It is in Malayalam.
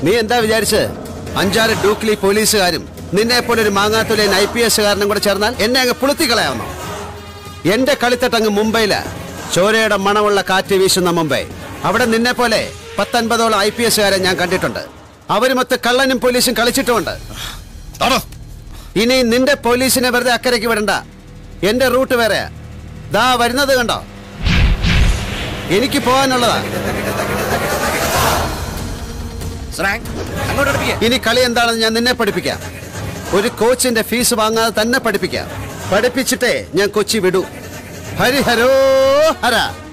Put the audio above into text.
നീ എന്താ വിചാരിച്ച് അഞ്ചാറ് ഡൂക്ലി പോലീസുകാരും നിന്നെ പോലെ ഒരു മാങ്ങാത്തുലൻ ഐ പി എസുകാരനും കൂടെ ചേർന്നാൽ എന്നെ അങ്ങ് പുളുത്തി കളയാവുന്നു എന്റെ കളിത്തട്ടങ്ങ് മുംബൈയില് ചോരയുടെ മണമുള്ള കാറ്റ് വീശുന്ന മുംബൈ അവിടെ നിന്നെ പോലെ പത്തൊൻപതോളം ഐ പി എസുകാരെ ഞാൻ കണ്ടിട്ടുണ്ട് അവരുമൊത്ത് കള്ളനും പോലീസും കളിച്ചിട്ടുമുണ്ട് ഇനി നിന്റെ പോലീസിനെ വെറുതെ അക്കരയ്ക്ക് വിടണ്ട എന്റെ റൂട്ട് വേറെ ദാ വരുന്നത് കണ്ടോ എനിക്ക് പോകാനുള്ളതാ ഇനി കളി എന്താണെന്ന് ഞാൻ നിന്നെ പഠിപ്പിക്കാം ഒരു കോച്ചിന്റെ ഫീസ് വാങ്ങാതെ തന്നെ പഠിപ്പിക്കാം പഠിപ്പിച്ചിട്ടേ ഞാൻ കൊച്ചി വിടൂ ഹരിഹരോ ഹര